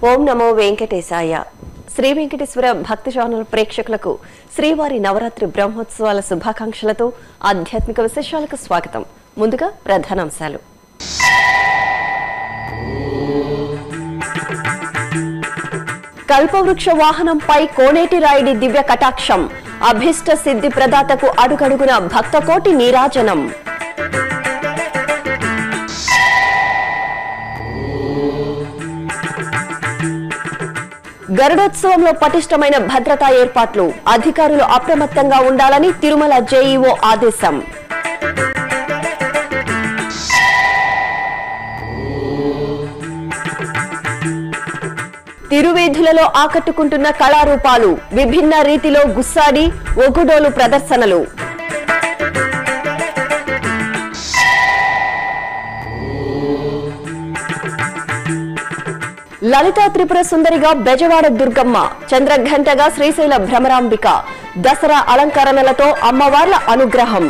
ఓం నమో వెంకటేశాయ శ్రీ వెంకటేశ్వర భక్తి ఛానల్ ప్రేక్షకులకు శ్రీవారి నవరాత్రి బ్రహ్మోత్సవాల శుభాకాంక్షలతో ఆధ్యాత్మిక విశేషాలకు స్వాగతం ముందుగా ప్రధానాంశాలు కల్పవృక్ష వాహనంపై కోనేటి రాయుడి దివ్య కటాక్షం అభిష్ట సిద్ధి ప్రదాతకు అడుగడుగున భక్తకోటి నీరాజనం గరుడోత్సవంలో పటిష్టమైన భద్రతా ఏర్పాట్లు అధికారులు అప్రమత్తంగా ఉండాలని తిరుమల జేఈఓ ఆదేశం తిరువేధులలో ఆకట్టుకుంటున్న కళారూపాలు విభిన్న రీతిలో గుస్సాడి ఒగుడోలు ప్రదర్శనలు లలితా త్రిపుర సుందరిగా బెజవాడ దుర్గమ్మ చంద్రఘంటగా శ్రీశైల భ్రమరాంబిక దసరా అలంకరణలతో అమ్మవార్ల అనుగ్రహం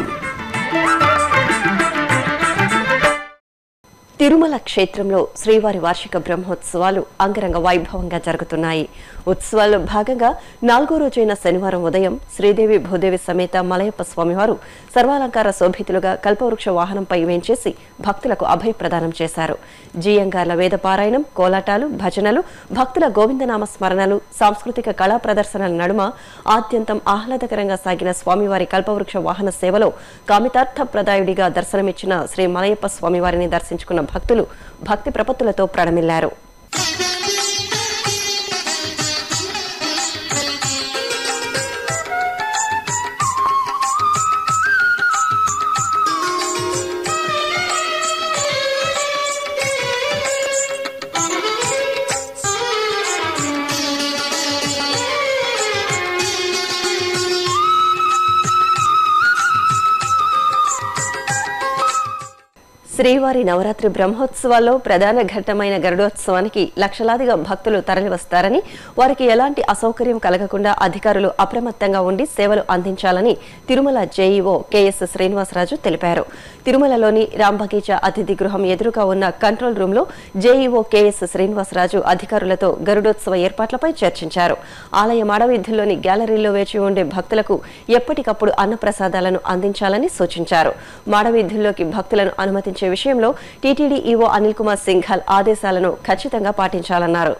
తిరుమల క్షేత్రంలో శ్రీవారి వార్షిక బ్రహ్మోత్సవాలు అంగరంగ వైభవంగా జరుగుతున్నాయి ఉత్సవాల్లో భాగంగా నాలుగో రోజైన శనివారం ఉదయం శ్రీదేవి భూదేవి సమేత మలయప్ప స్వామివారు సర్వాలంకార శోభితులుగా కల్పవృక్ష వాహనంపై వేంచేసి భక్తులకు అభయ ప్రదానం చేశారు జీయంగార్ల వేద పారాయణం కోలాటాలు భజనలు భక్తుల గోవిందనామ స్మరణలు సాంస్కృతిక కళా ప్రదర్శనల నడుమ ఆద్యంతం ఆహ్లాదకరంగా సాగిన స్వామివారి కల్పవృక్ష వాహన సేవలో కామితార్థ ప్రదాయుడిగా దర్శనమిచ్చిన శ్రీ మలయప్ప స్వామివారిని దర్శించుకున్న భక్తులు భక్తి ప్రపత్తులతో ప్రణమిల్లారు శ్రీవారి నవరాత్రి బ్రహ్మోత్సవాల్లో ప్రధాన ఘట్టమైన గరుడోత్సవానికి లక్షలాదిగా భక్తులు తరలివస్తారని వారికి ఎలాంటి అసౌకర్యం కలగకుండా అధికారులు అప్రమత్తంగా ఉండి సేవలు అందించాలని తిరుమల జేఈఓ కెఎస్ శ్రీనివాసరాజు తెలిపారు తిరుమలలోని రాంబగీచా అతిథి గృహం ఎదురుగా ఉన్న కంట్రోల్ రూమ్ లో జేఈఓ కెఎస్ శ్రీనివాసరాజు అధికారులతో గరుడోత్సవ ఏర్పాట్లపై చర్చించారు ఆలయ మాడవీధుల్లోని గ్యాలరీలో వేచి ఉండే భక్తులకు ఎప్పటికప్పుడు అన్నప్రసాదాలను అందించాలని సూచించారు మాడవీధుల్లోకి భక్తులను అనుమతించే విషయంలో టీటీడీ ఈవో అనిల్ కుమార్ సింఘాల్ ఆదేశాలను ఖచ్చితంగా పాటించాలన్నారు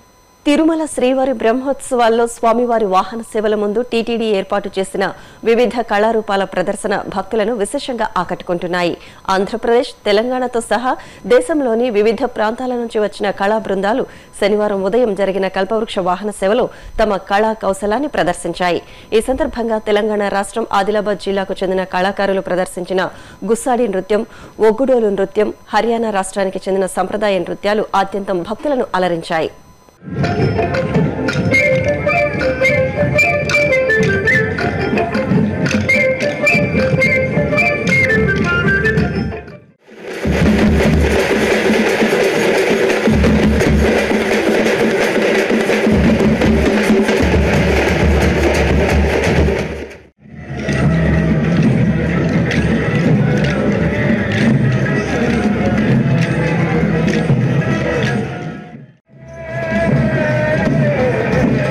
తిరుమల శ్రీవారి బ్రహ్మోత్సవాల్లో స్వామివారి వాహన సేవల ముందు టీటీడీ ఏర్పాటు చేసిన వివిధ కళారూపాల ప్రదర్శన భక్తులను విశేషంగా ఆకట్టుకుంటున్నాయి ఆంధ్రప్రదేశ్ తెలంగాణతో సహా దేశంలోని వివిధ ప్రాంతాల నుంచి వచ్చిన కళా బృందాలు శనివారం ఉదయం జరిగిన కల్పవృక్ష వాహన సేవలో తమ కళా కౌశలాన్ని ప్రదర్శించాయి ఈ సందర్భంగా తెలంగాణ రాష్ట్రం ఆదిలాబాద్ జిల్లాకు చెందిన కళాకారులు ప్రదర్శించిన గుస్సాడి నృత్యం ఒగ్గుడోలు నృత్యం హర్యానా రాష్ట్రానికి చెందిన సంప్రదాయ నృత్యాలు ఆద్యంతం భక్తులను అలరించాయి Thank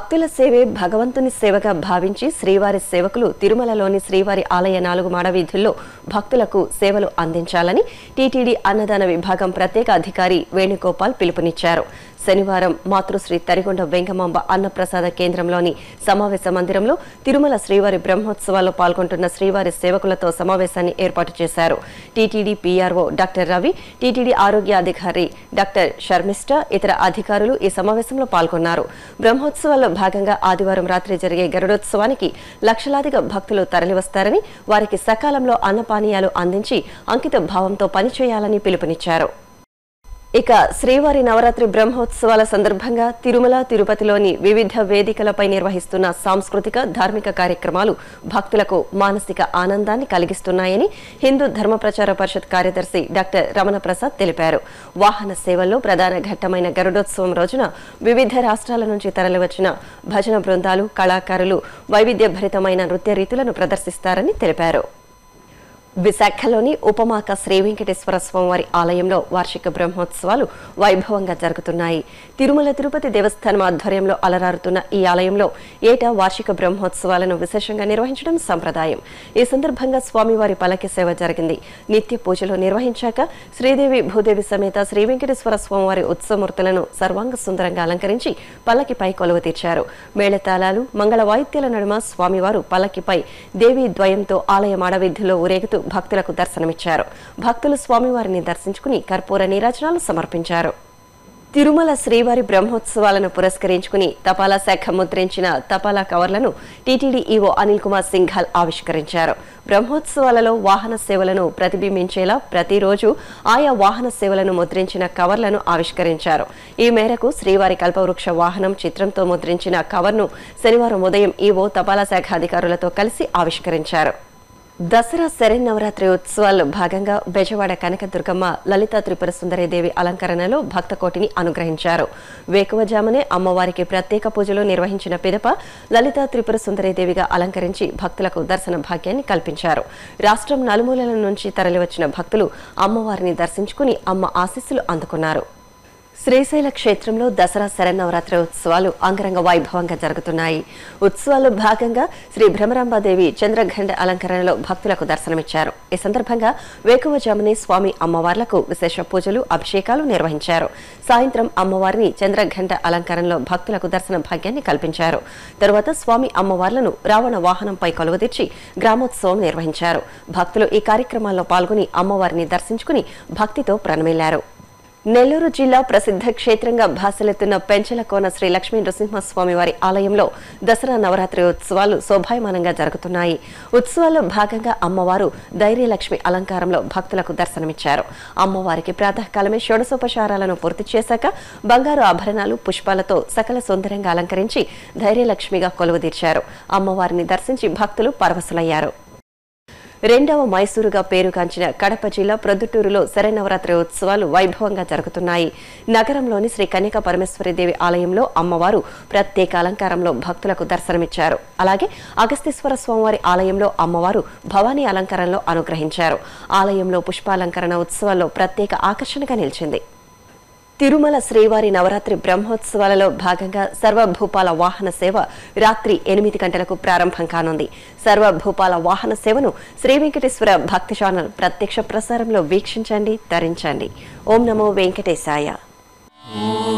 భక్తుల సేవే భగవంతుని సేవగా భావించి శ్రీవారి సేవకులు తిరుమలలోని శ్రీవారి ఆలయ నాలుగు మాడవీధుల్లో భక్తులకు సేవలు అందించాలని టీటీడీ అన్నదాన విభాగం ప్రత్యేక అధికారి వేణుగోపాల్ పిలుపునిచ్చారు శనివారం మాతృశ్రీ తరిగొండ వెంకమాంబ అన్నప్రసాద కేంద్రంలోని సమావేశ మందిరంలో తిరుమల శ్రీవారి బ్రహ్మోత్సవాల్లో పాల్గొంటున్న శ్రీవారి సేవకులతో సమావేశాన్ని ఏర్పాటు చేశారు TTD PRO doctor Ravi TTD ఆరోగ్య అధికారి డాక్టర్ శర్మిష్ట ఇతర అధికారులు ఈ సమావేశంలో పాల్గొన్నారు బ్రహ్మోత్సవాల్లో భాగంగా ఆదివారం రాత్రి జరిగే గరుడోత్సవానికి లక్షలాదిగా భక్తులు తరలివస్తారని వారికి సకాలంలో అన్నపానీయాలు అందించి అంకిత భావంతో పనిచేయాలని పిలుపునిచ్చారు ఇక శ్రీవారి నవరాత్రి బ్రహ్మోత్సవాల సందర్భంగా తిరుమల తిరుపతిలోని వివిధ వేదికలపై నిర్వహిస్తున్న సాంస్కృతిక ధార్మిక కార్యక్రమాలు భక్తులకు మానసిక ఆనందాన్ని కలిగిస్తున్నాయని హిందూ ధర్మ ప్రచార పరిషత్ కార్యదర్శి డాక్టర్ రమణ ప్రసాద్ తెలిపారు వాహన సేవల్లో ప్రధాన ఘట్టమైన గరుడోత్సవం రోజున వివిధ రాష్ట్రాల నుంచి తరలివచ్చిన భజన బృందాలు కళాకారులు వైవిధ్యభరితమైన నృత్య రీతులను ప్రదర్శిస్తారని తెలిపారు విశాఖలోని ఉపమాక శ్రీ వెంకటేశ్వర స్వామివారి ఆలయంలో వార్షిక బ్రహ్మోత్సవాలు వైభవంగా జరుగుతున్నాయి తిరుమల తిరుపతి దేవస్థానం ఆధ్వర్యంలో అలరారుతున్న ఈ ఆలయంలో ఏటా వార్షిక బ్రహ్మోత్సవాలను విశేషంగా నిర్వహించడం సంప్రదాయం ఈ సందర్భంగా స్వామివారి పలకి సేవ జరిగింది నిత్య పూజలు నిర్వహించాక శ్రీదేవి భూదేవి సమేత శ్రీ వెంకటేశ్వర స్వామివారి ఉత్సవమూర్తులను సర్వాంగ సుందరంగా అలంకరించి పల్లకిపై కొలువు తీర్చారు మేళతాళాలు మంగళ వాయిద్యాల నడుమ స్వామివారు పల్లకిపై దేవీ ద్వయంతో ఆలయ మాడవీధిలో ఊరేగుతూ భక్తులకు దర్శనమిచ్చారు భక్తులు స్వామివారిని దర్శించుకుని కర్పూర నీరాజనాలు సమర్పించారు తిరుమల శ్రీవారి బ్రహ్మోత్సవాలను పురస్కరించుకుని తపాలా శాఖ ముద్రించిన తపాలా కవర్లను టీటీడీ ఈవో అనిల్ కుమార్ సింఘాల్ ఆవిష్కరించారు బ్రహ్మోత్సవాలలో వాహన సేవలను ప్రతిబింబించేలా ప్రతిరోజు ఆయా వాహన సేవలను ముద్రించిన కవర్లను ఆవిష్కరించారు ఈ మేరకు శ్రీవారి కల్పవృక్ష వాహనం చిత్రంతో ముద్రించిన కవర్ను శనివారం ఉదయం ఈవో తపాలా శాఖ అధికారులతో కలిసి ఆవిష్కరించారు దసరా శరన్నవరాత్రి ఉత్సవాల్లో భాగంగా బెజవాడ కనకదుర్గమ్మ లలిత త్రిపుర సుందరీదేవి అలంకరణలో భక్తకోటిని అనుగ్రహించారు వేకువజామునే అమ్మవారికి ప్రత్యేక పూజలు నిర్వహించిన పిదప లలిత త్రిపుర సుందరీదేవిగా అలంకరించి భక్తులకు దర్శన భాగ్యాన్ని కల్పించారు రాష్ట్రం నలుమూలల నుంచి తరలివచ్చిన భక్తులు అమ్మవారిని దర్శించుకుని అమ్మ ఆశీస్సులు అందుకున్నారు శ్రీశైల క్షేత్రంలో దసరా శరన్నవరాత్రి ఉత్సవాలు అంగరంగ వైభవంగా జరుగుతున్నాయి ఉత్సవాల్లో భాగంగా శ్రీ భ్రమరాంబాదేవి చంద్రఘండ అలంకరణలో భక్తులకు దర్శనమిచ్చారు ఈ సందర్భంగా వేకువజామునే స్వామి అమ్మవార్లకు విశేష పూజలు అభిషేకాలు నిర్వహించారు సాయంత్రం అమ్మవారిని చంద్రఘంట అలంకరణలో భక్తులకు దర్శన భాగ్యాన్ని కల్పించారు తరువాత స్వామి అమ్మవార్లను రావణ వాహనంపై కొలువుదీర్చి గ్రామోత్సవం నిర్వహించారు భక్తులు ఈ కార్యక్రమాల్లో పాల్గొని అమ్మవారిని దర్శించుకుని భక్తితో ప్రణమిల్లారు నెల్లూరు జిల్లా ప్రసిద్ధ క్షేత్రంగా భాసలెత్తున్న పెంచలకోన శ్రీ లక్ష్మీ నృసింహస్వామి వారి ఆలయంలో దసరా నవరాత్రి ఉత్సవాలు శోభాయమానంగా జరుగుతున్నాయి ఉత్సవాల్లో భాగంగా అమ్మవారు ధైర్యలక్ష్మి అలంకారంలో భక్తులకు దర్శనమిచ్చారు అమ్మవారికి ప్రాతకాలమే షోడశోపచారాలను పూర్తి చేశాక బంగారు ఆభరణాలు పుష్పాలతో సకల సుందరంగా అలంకరించి ధైర్యలక్ష్మిగా కొలువుదీర్చారు అమ్మవారిని దర్శించి భక్తులు పరవశులయ్యారు రెండవ మైసూరుగా పేరుగాంచిన కడప జిల్లా ప్రొద్దుటూరులో శరన్నవరాత్రి ఉత్సవాలు వైభవంగా జరుగుతున్నాయి నగరంలోని శ్రీ కన్యక పరమేశ్వరిదేవి ఆలయంలో అమ్మవారు ప్రత్యేక అలంకారంలో భక్తులకు దర్శనమిచ్చారు అలాగే అగస్తీశ్వర స్వామివారి ఆలయంలో అమ్మవారు భవానీ అలంకారంలో అనుగ్రహించారు ఆలయంలో పుష్పాలంకరణ ఉత్సవాల్లో ప్రత్యేక ఆకర్షణగా నిలిచింది తిరుమల శ్రీవారి నవరాత్రి బ్రహ్మోత్సవాలలో భాగంగా సర్వభూపాల వాహన సేవ రాత్రి ఎనిమిది గంటలకు ప్రారంభం కానుంది సర్వభూపాల వాహన సేవను శ్రీ వెంకటేశ్వర భక్తి ఛానల్ ప్రత్యక్ష ప్రసారంలో వీక్షించండి తరించండి ఓం నమో వెంకటేశాయ ఓం